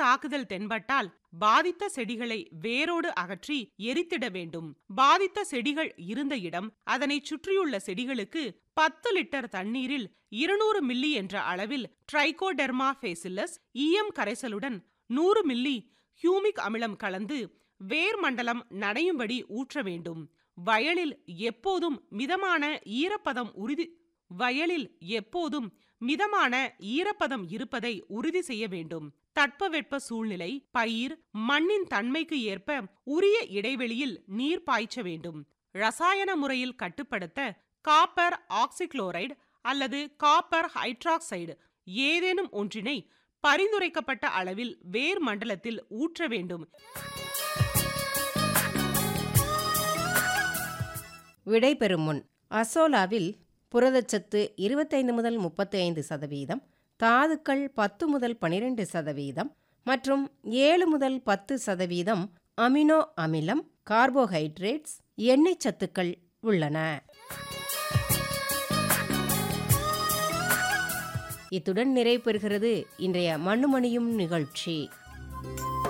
தாக்குதல் தென்பட்டால் பாதித்த செடிகளை வேரோடு அகற்றி எரித்திட வேண்டும் பாதித்த செடிகள் இருந்த இடம் அதனை சுற்றியுள்ள செடிகளுக்கு பத்து லிட்டர் தண்ணீரில் இருநூறு மில்லி என்ற அளவில் ட்ரைகோடெர்மா ஃபேசில்லஸ் ஈயம் கரைசலுடன் நூறு மில்லி ஹியூமிக் அமிலம் கலந்து வேர் மண்டலம் நனையும்படி ஊற்ற வேண்டும் வயலில் எப்போதும் மிதமான ஈரப்பதம் உறுதி வயலில் எப்போதும் மிதமான ஈரப்பதம் இருப்பதை உறுதி செய்ய வேண்டும் தட்பவெட்ப சூழ்நிலை பயிர் மண்ணின் தன்மைக்கு ஏற்ப உரிய இடைவெளியில் நீர் பாய்ச்ச வேண்டும் ரசாயன முறையில் கட்டுப்படுத்த காப்பர் ஆக்சிக்ளோரைடு அல்லது காப்பர் ஹைட்ராக்சைடு ஏதேனும் ஒன்றினை பரிந்துரைக்கப்பட்ட அளவில் வேர் மண்டலத்தில் ஊற்ற வேண்டும் விடைபெறும் முன் அசோலாவில் புரதச்சத்து இருபத்தைந்து முதல் முப்பத்தி ஐந்து சதவீதம் தாதுக்கள் பத்து முதல் பனிரெண்டு சதவீதம் மற்றும் ஏழு முதல் பத்து சதவீதம் அமினோ அமிலம் கார்போஹைட்ரேட்ஸ் எண்ணெய் சத்துக்கள் உள்ளன இத்துடன் நிறைவு பெறுகிறது இன்றைய மண்ணுமணியும் நிகழ்ச்சி